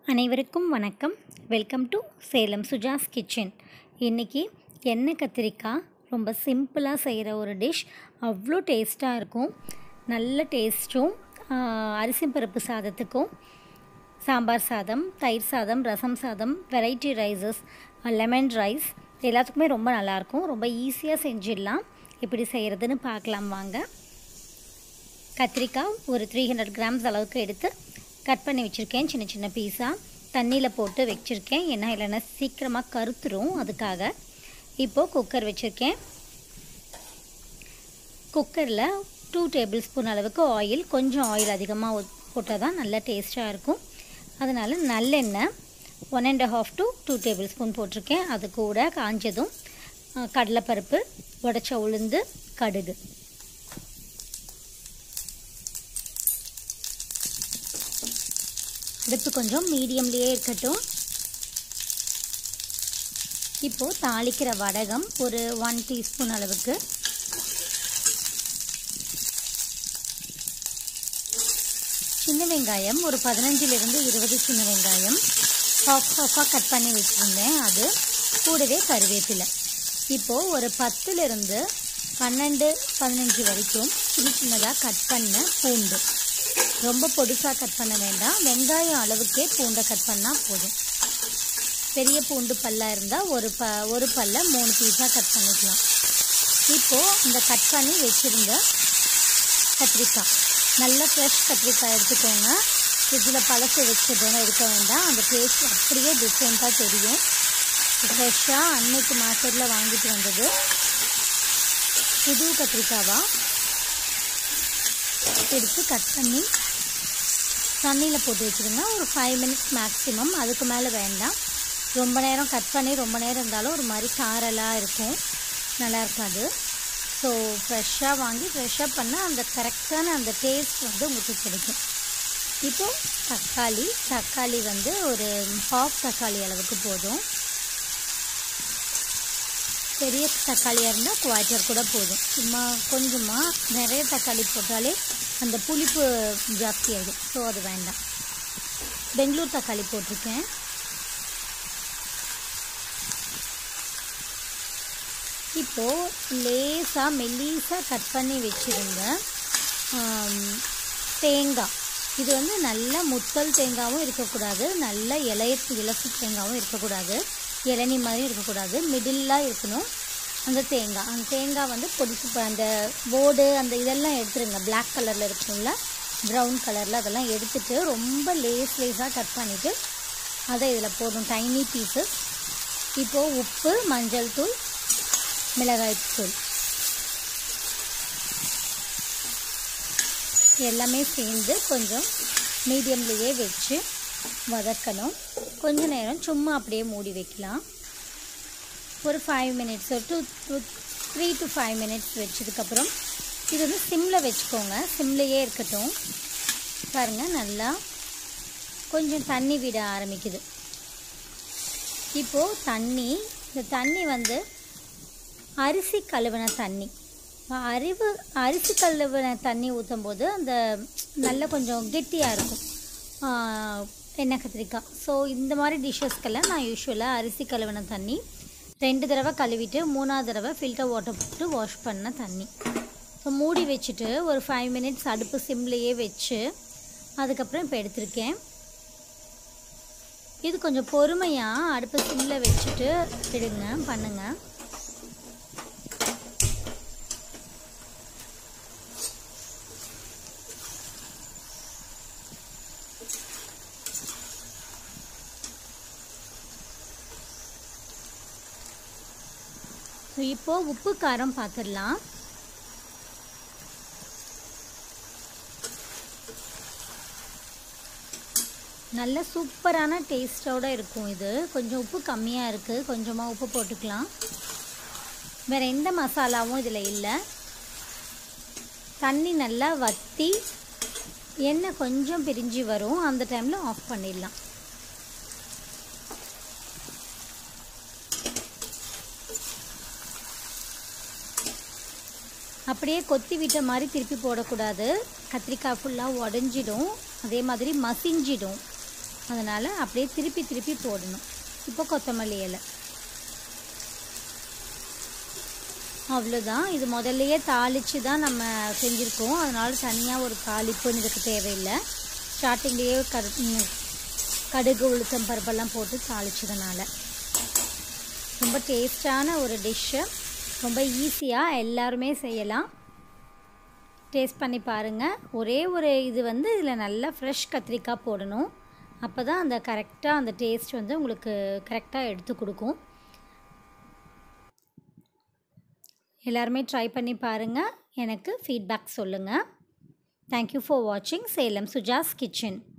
அனைவருக்கும் வணக்கம் welcome to Salem Suja's kitchen இன்றைக்கி எண்ணெய் கத்திரிக்காய் ரொம்ப சிம்பிளாக செய்கிற ஒரு டிஷ் அவ்வளோ டேஸ்ட்டாக இருக்கும் நல்ல டேஸ்ட்டும் அரிசி பருப்பு சாதத்துக்கும் சாம்பார் சாதம் தயிர் சாதம் ரசம் சாதம் வெரைட்டி ரைஸஸ் லெமன் ரைஸ் எல்லாத்துக்குமே ரொம்ப நல்லாயிருக்கும் ரொம்ப ஈஸியாக செஞ்சிடலாம் எப்படி செய்கிறதுன்னு பார்க்கலாம் வாங்க கத்திரிக்காய் ஒரு த்ரீ ஹண்ட்ரட் கிராம்ஸ் அளவுக்கு எடுத்து கட் பண்ணி வச்சுருக்கேன் சின்ன சின்ன பீஸாக தண்ணியில் போட்டு வச்சுருக்கேன் ஏன்னா இல்லைன்னா சீக்கிரமாக கருத்துரும் அதுக்காக இப்போது குக்கர் வச்சுருக்கேன் குக்கரில் டூ டேபிள் ஸ்பூன் அளவுக்கு ஆயில் கொஞ்சம் ஆயில் அதிகமாக போட்டால் தான் நல்லா டேஸ்ட்டாக இருக்கும் அதனால் நல்லெண்ணெய் one and half to two table spoon போட்டிருக்கேன் அது கூட காஞ்சதும் கடலைப்பருப்பு உடச்ச உளுந்து கடுகு அடுப்பு கொஞ்சம் மீடியம்லேயே இருக்கட்டும் இப்போது தாளிக்கிற வடகம் ஒரு ஒன் டீஸ்பூன் அளவுக்கு சின்ன வெங்காயம் ஒரு பதினஞ்சிலிருந்து இருபது சின்ன வெங்காயம் ஹாஃப் ஹாஃபாக கட் பண்ணி வச்சுருந்தேன் அது கூடவே கருவேப்பிலை இப்போது ஒரு பத்துலேருந்து பன்னெண்டு பதினஞ்சு வரைக்கும் சின்ன சின்னதாக கட் பண்ண பூண்டு ரொம்ப பொடிசாக கட் பண்ண வேண்டாம் வெங்காயம் அளவுக்கே பூண்டை கட் பண்ணால் போதும் பெரிய பூண்டு பல்லாக இருந்தால் ஒரு ப ஒரு பல்ல மூணு பீஸாக கட் பண்ணிக்கலாம் இப்போது இந்த கட் பண்ணி வச்சுருந்த கத்திரிக்காய் நல்ல ஃப்ரெஷ் கத்திரிக்காய் எடுத்துக்கோங்க ஃப்ரிட்ஜில் பழசு வச்சதுன்னு எடுக்க வேண்டாம் அந்த டேஸ்ட் அப்படியே டிஃப்ரெண்ட்டாக தெரியும் ஃப்ரெஷ்ஷாக அன்னைக்கு மார்க்கெட்டில் வாங்கிட்டு வந்தது புது கத்திரிக்காவாக எடுத்து கட் பண்ணி தண்ணியில் போட்டு வச்சுருங்க ஒரு ஃபைவ் மினிட்ஸ் மேக்ஸிமம் அதுக்கு மேலே வேண்டாம் ரொம்ப நேரம் கட் பண்ணி ரொம்ப நேரம் இருந்தாலும் ஒரு மாதிரி சாரலாக இருக்கும் நல்லா இருக்காது ஸோ ஃப்ரெஷ்ஷாக வாங்கி ஃப்ரெஷ்ஷாக பண்ணால் அந்த கரெக்டான அந்த டேஸ்ட் வந்து உங்களுக்கு கிடைக்கும் இப்போது தக்காளி தக்காளி வந்து ஒரு ஹாஃப் தக்காளி அளவுக்கு போதும் பெரிய தக்காளியாக இருந்தால் குவாய்ட்டர் கூட போதும் சும்மா கொஞ்சமாக நிறைய தக்காளி போட்டாலே அந்த புளிப்பு ஜாஸ்தி ஆகிடும் ஸோ அது வேண்டாம் பெங்களூர் தக்காளி போட்டிருக்கேன் இப்போது லேசாக மெல்லீஸாக கட் பண்ணி வச்சுருந்த தேங்காய் இது வந்து நல்ல முத்தல் தேங்காயும் இருக்கக்கூடாது நல்ல இலைய இலசு தேங்காயும் இருக்கக்கூடாது இளநி மாதிரி இருக்கக்கூடாது மிடில்லாக இருக்கணும் அந்த தேங்காய் அந்த தேங்காய் வந்து பொடிசு அந்த போர்டு அந்த இதெல்லாம் எடுத்துருங்க பிளாக் கலரில் இருக்கும்ல ப்ரௌன் கலரில் அதெல்லாம் எடுத்துகிட்டு ரொம்ப லேஸ் லேஸாக கட் பண்ணிவிட்டு அதை இதில் போடணும் டைனி பீசஸ் இப்போது உப்பு மஞ்சள் தூள் மிளகாய் தூள் எல்லாமே சேர்ந்து கொஞ்சம் மீடியம்லேயே வச்சு வதக்கணும் கொஞ்ச நேரம் சும்மா அப்படியே மூடி வைக்கலாம் ஒரு five minutes two two three to five minutes வச்சதுக்கப்புறம் இது வந்து சிம்மில் வச்சுக்கோங்க சிம்லேயே இருக்கட்டும் பாருங்கள் நல்லா கொஞ்சம் தண்ணி விட ஆரம்பிக்குது இப்போது தண்ணி இந்த தண்ணி வந்து அரிசி கழுவின தண்ணி அறிவு அரிசி கழுவின தண்ணி ஊற்றும் போது அந்த நல்ல கொஞ்சம் கெட்டியாக இருக்கும் எண்ணெய் கத்திரிக்காய் ஸோ இந்த மாதிரி டிஷ்ஷஸ்க்கெல்லாம் நான் யூஸ்வலாக அரிசி கழுவின தண்ணி ரெண்டு தடவை கழுவிட்டு மூணாவது தடவை ஃபில்டர் வாட்டர் போட்டு வாஷ் பண்ண தண்ணி ஸோ மூடி வச்சுட்டு ஒரு ஃபைவ் மினிட்ஸ் அடுப்பு சிம்லேயே வச்சு அதுக்கப்புறம் இப்போ எடுத்திருக்கேன் இது கொஞ்சம் பொறுமையாக அடுப்பு சிம்மில் வச்சுட்டு எடுங்க பண்ணுங்கள் ஸோ இப்போது உப்பு காரம் பார்த்துடலாம் நல்ல சூப்பரான டேஸ்ட்டோடு இருக்கும் இது கொஞ்சம் உப்பு கம்மியாக இருக்குது கொஞ்சமாக உப்பு போட்டுக்கலாம் வேறு எந்த மசாலாவும் இதில் இல்லை தண்ணி நல்லா வற்றி எண்ணெய் கொஞ்சம் பிரிஞ்சு வரும் அந்த டைமில் ஆஃப் பண்ணிடலாம் அப்படியே கொத்தி விட்ட மாதிரி திருப்பி போடக்கூடாது கத்திரிக்காய் ஃபுல்லாக உடஞ்சிடும் அதே மாதிரி மசிஞ்சிடும் அதனால் அப்படியே திருப்பி திருப்பி போடணும் இப்போ கொத்தமல்லி இலை அவ்வளோதான் இது முதல்லையே தாளித்து தான் நம்ம செஞ்சுருக்கோம் அதனால் தனியாக ஒரு தாளிப்புன்னு இதுக்கு தேவையில்லை ஸ்டார்டிங்லேயே கரு ம், கடுகு உளுத்தம் பருப்பெல்லாம் போட்டு தாளிச்சதுனால ரொம்ப டேஸ்டான ஒரு டிஷ்ஷு ரொம்ப ஈஸியாக எல்லாருமே செய்யலாம் டேஸ்ட் பண்ணி பாருங்கள் ஒரே ஒரு இது வந்து இதில் நல்லா ஃப்ரெஷ் கத்திரிக்காய் போடணும் அப்போ தான் அந்த கரெக்டாக அந்த டேஸ்ட் வந்து உங்களுக்கு கரெக்டாக எடுத்து கொடுக்கும் எல்லாருமே ட்ரை பண்ணி பாருங்கள் எனக்கு ஃபீட்பேக் சொல்லுங்கள் தேங்க்யூ ஃபார் வாட்சிங் சேலம் சுஜாஸ் கிச்சன்